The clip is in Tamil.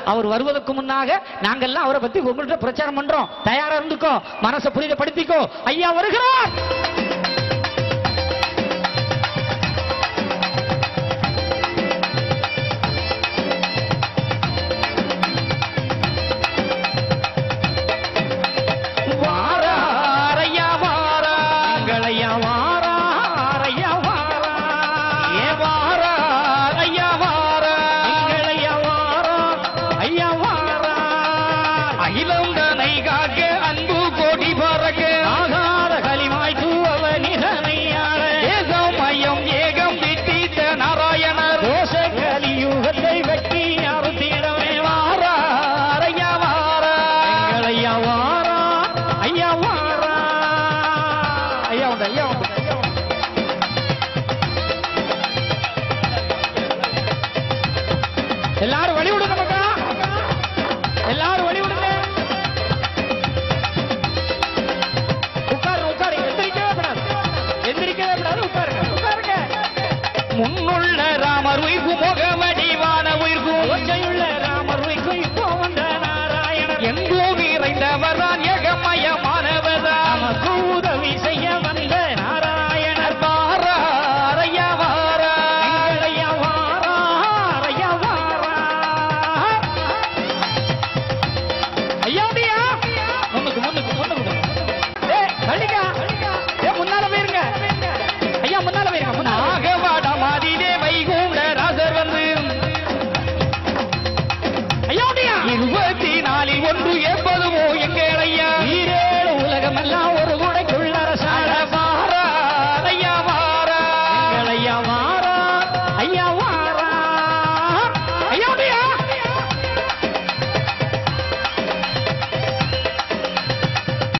அவர் வருவதற்கு முன்னாக நாங்கெல்லாம் அவரை பத்தி உங்கள்கிட்ட பிரச்சாரம் பண்றோம் தயாரா இருந்துக்கோ மனசை புனிதப்படுத்திக்கோ ஐயா வருகிறார் வாரார் ஐயா வாரார் எங்கள் ஐயா வாரார் ஐயா வாரார் ஏ வாரார் ஐயா வாரார் எங்கள் ஐயா வாரார் ஐயா வாரார் அகிலம் தனை காக்க அன்பு கோடி பறக்க ஆகாத களிமாய் தூவவ நிதனையாள ஏகம் மயம் ஏகம் விட்டித்த நாராயணர் தோஷ கலியுகத்தை வெட்டி அறுத்திடவே வாரார் ஐயா வாரார் எங்கள் ஐயா வாரார் ஐயா வாரார் ஐயா உண்டு ஐயா உண்டு ஐயா உண்டு எல்லாரும் வழி விடுங்க மக்கா எல்லாரும் வழி விடுங்க உட்காருங்க உட்காருங்க எந்திரிக்கவே கூடாது எந்திரிக்கவே கூடாது உட்காருங்க உட்காருங்க முன்னுள்ள ராமர் உயிர்க்கும் முகவடிவான உயிர்க்கும் ஒற்றையுள்ள ராமர் உயிர்க்கும் இப்போ வந்த நாராயணன் எங்கும் நிறைந்தவர் தான் ஏகமயமானவர் நமக்கு உதவி செய்ய வந்த நாராயணர் வாரார் ஐயா வாரார் எங்கள் ஐயா வாரார் ஐயா வாரார் ஐயா அப்படியா முன்னுக்கு முன்னுக்கு முன்னுக்கு ஏய் தள்ளிக்கா ஏய் முன்னால போயிருங்க ஐயா முன்னால போயிருங்க முன்னாக வாடா மாதிலே வைகுண்ட ராசர் வந்து ஐயா அப்படியா இருபத்தி நாலில் ஒன்று எப்போதுமோ எங்கள் ஐயா ஈரேழு உலகமெல்லாம் ஒரு